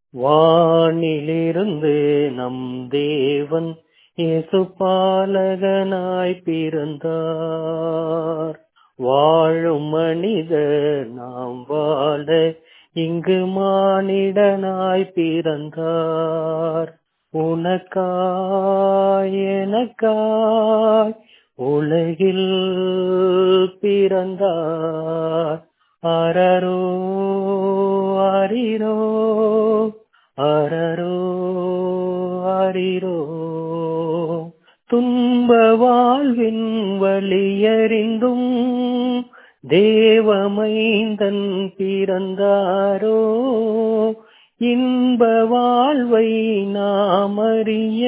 வானிலிருந்து நம் தேவன் இயேசு பாலகனாய் பிறந்தார் வாழும் மனிதர் நாம் வாழ இங்கு மானிடனாய் பிறந்தார் உனக்காய் எனக்காய் உலகில் பிறந்தார் அரரோ அரிரோ அரரோ அரிரோ துன்ப வாழ்வின் வழியறிந்தும் தேவமைந்தன் பிறந்தாரோ இன்ப வாழ்வை நாம் அறிய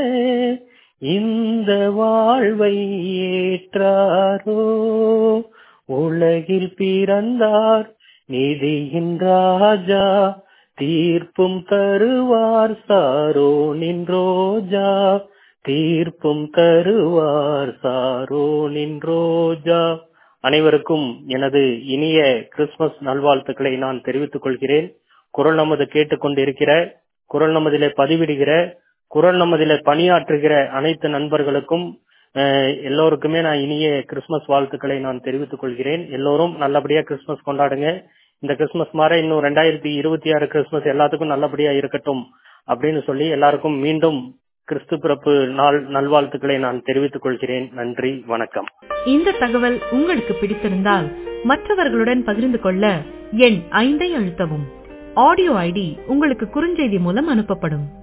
இந்த வாழ்வை ஏற்றாரோ உலகில் பிறந்தார் நிதியின் ராஜா தீர்ப்பும் தருவார் சாரோ நின்றோஜா தீர்ப்பும் தருவார் சாரோ நின்றோஜா அனைவருக்கும் எனது இனிய கிறிஸ்துமஸ் நல்வாழ்த்துக்களை நான் தெரிவித்துக் கொள்கிறேன் குரல் நமது கேட்டுக்கொண்டிருக்கிற குரல் நமதிலே பதிவிடுகிற குரல் நமதிலே பணியாற்றுகிற அனைத்து நண்பர்களுக்கும் எல்லோருக்குமே நான் இனிய கிறிஸ்துமஸ் வாழ்த்துக்களை நான் தெரிவித்துக் கொள்கிறேன் எல்லோரும் நல்லபடியா கிறிஸ்துமஸ் கொண்டாடுங்க இந்த கிறிஸ்துமஸ் மாதிரி இன்னும் ரெண்டாயிரத்தி இருபத்தி ஆறு கிறிஸ்துமஸ் எல்லாத்துக்கும் நல்லபடியா இருக்கட்டும் அப்படின்னு சொல்லி எல்லாருக்கும் மீண்டும் கிறிஸ்து பிறப்பு நாள் நல்வாழ்த்துக்களை நான் தெரிவித்துக் கொள்கிறேன் நன்றி வணக்கம் இந்த தகவல் உங்களுக்கு பிடித்திருந்தால் மற்றவர்களுடன் பகிர்ந்து கொள்ள எண் ஐந்தை அழுத்தவும் ஆடியோ ஐடி உங்களுக்கு குறுஞ்செய்தி மூலம் அனுப்பப்படும்